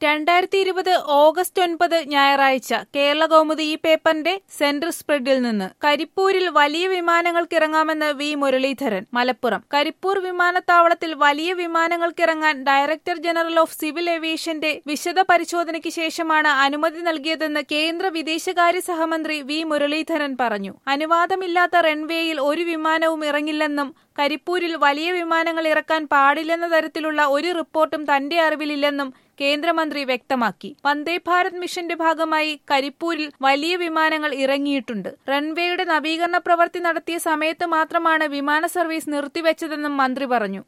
രണ്ടായിരത്തി ഇരുപത് ഓഗസ്റ്റ് ഒൻപത് ഞായറാഴ്ച കേരള കൗമുദി ഈ പേപ്പറിന്റെ സെന്റർ സ്പ്രെഡിൽ നിന്ന് കരിപ്പൂരിൽ വലിയ വിമാനങ്ങൾക്കിറങ്ങാമെന്ന് വി മുരളീധരൻ മലപ്പുറം കരിപ്പൂർ വിമാനത്താവളത്തിൽ വലിയ വിമാനങ്ങൾക്കിറങ്ങാൻ ഡയറക്ടർ ജനറൽ ഓഫ് സിവിൽ ഏവിയേഷന്റെ വിശദ പരിശോധനയ്ക്ക് ശേഷമാണ് അനുമതി നൽകിയതെന്ന് കേന്ദ്ര വിദേശകാര്യ സഹമന്ത്രി വി മുരളീധരൻ പറഞ്ഞു അനുവാദമില്ലാത്ത റൺവേയിൽ ഒരു വിമാനവും ഇറങ്ങില്ലെന്നും കരിപ്പൂരിൽ വലിയ വിമാനങ്ങൾ ഇറക്കാൻ പാടില്ലെന്ന തരത്തിലുള്ള ഒരു റിപ്പോർട്ടും തന്റെ അറിവിലില്ലെന്നും കേന്ദ്രമന്ത്രി വ്യക്തമാക്കി വന്ദേ ഭാരത് മിഷന്റെ ഭാഗമായി കരിപ്പൂരിൽ വലിയ വിമാനങ്ങൾ ഇറങ്ങിയിട്ടുണ്ട് റൺവേയുടെ നവീകരണ പ്രവൃത്തി നടത്തിയ സമയത്ത് മാത്രമാണ് വിമാന സർവീസ് നിർത്തിവെച്ചതെന്നും മന്ത്രി പറഞ്ഞു